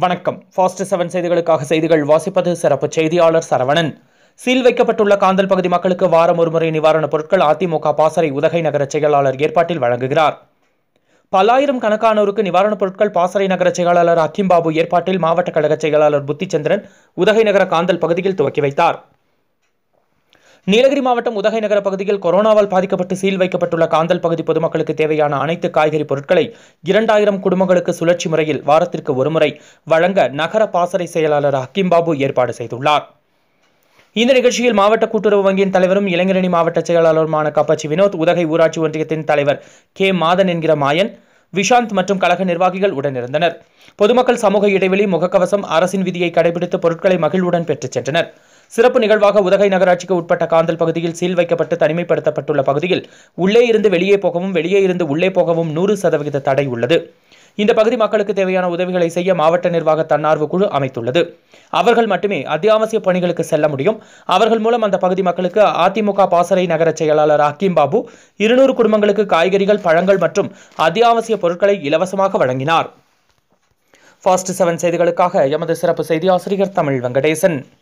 வணக்கம் fast seven செய்திகளுக்காக செய்திகள் வாசிப்பது சிறப்பு செய்தியாளர் சரவணன் சீல் வைக்கப்பட்டுள்ள காந்தல் பகுதி மக்களுக்கு வாரம் ஒருமுறை நிவாரணப் பொருட்கள் அதிமுக பாசறை உதகை நகர செயலாளர் ஏற்பாட்டில் வழங்குகிறார் பல்லாயிரம் கணக்கானோருக்கு நிவாரணப் பொருட்கள் பாசறை நகர செயலாளர் அக்கிம்பாபு ஏற்பாட்டில் மாவட்ட கழக செயலாளர் புத்திச்சந்திரன் உதகை நகர காந்தல் பகுதியில் துவக்கி வைத்தார் நீலகிரி மாவட்டம் உதகை நகர பகுதியில் கொரோனாவால் பாதிக்கப்பட்டு சீல் வைக்கப்பட்டுள்ள காந்தல் பகுதி பொதுமக்களுக்கு தேவையான அனைத்து காய்கறி பொருட்களை இரண்டாயிரம் குடும்பங்களுக்கு சுழற்சி முறையில் வாரத்திற்கு ஒருமுறை வழங்க நகர பாசறை செயலாளர் ஹக்கீம்பாபு ஏற்பாடு செய்துள்ளார் இந்த நிகழ்ச்சியில் மாவட்ட கூட்டுறவு வங்கியின் தலைவரும் இளைஞரணி மாவட்ட செயலாளருமான கப்பாச்சி வினோத் உதகை ஊராட்சி ஒன்றியத்தின் தலைவர் கே மாதன் என்கிற மாயன் விஷாந்த் மற்றும் கழக நிர்வாகிகள் உடனிருந்தனர் பொதுமக்கள் சமூக இடைவெளி முகக்கவசம் அரசின் விதியை கடைபிடித்து பொருட்களை மகிழ்வுடன் பெற்றுச் சென்றனர் சிறப்பு நிகழ்வாக உதகை நகராட்சிக்கு உட்பட்ட காந்தல் பகுதியில் சீல் வைக்கப்பட்டு தனிமைப்படுத்தப்பட்டுள்ள பகுதியில் உள்ளே இருந்து வெளியே போகவும் வெளியே இருந்து உள்ளே போகவும் நூறு சதவிகித தடை உள்ளது இந்த பகுதி மக்களுக்கு தேவையான உதவிகளை செய்ய மாவட்ட நிர்வாக தன்னார்வ குழு அமைத்துள்ளது அவர்கள் மட்டுமே அத்தியாவசிய பணிகளுக்கு செல்ல முடியும் அவர்கள் மூலம் அந்த பகுதி மக்களுக்கு அதிமுக பாசறை நகர செயலாளர் ஹக்கீம் பாபு இருநூறு குடும்பங்களுக்கு காய்கறிகள் பழங்கள் மற்றும் அத்தியாவசிய பொருட்களை இலவசமாக வழங்கினார் ஃபாஸ்ட் செவன் செய்திகளுக்காக எமது சிறப்பு செய்தி ஆசிரியர் தமிழ் வெங்கடேசன்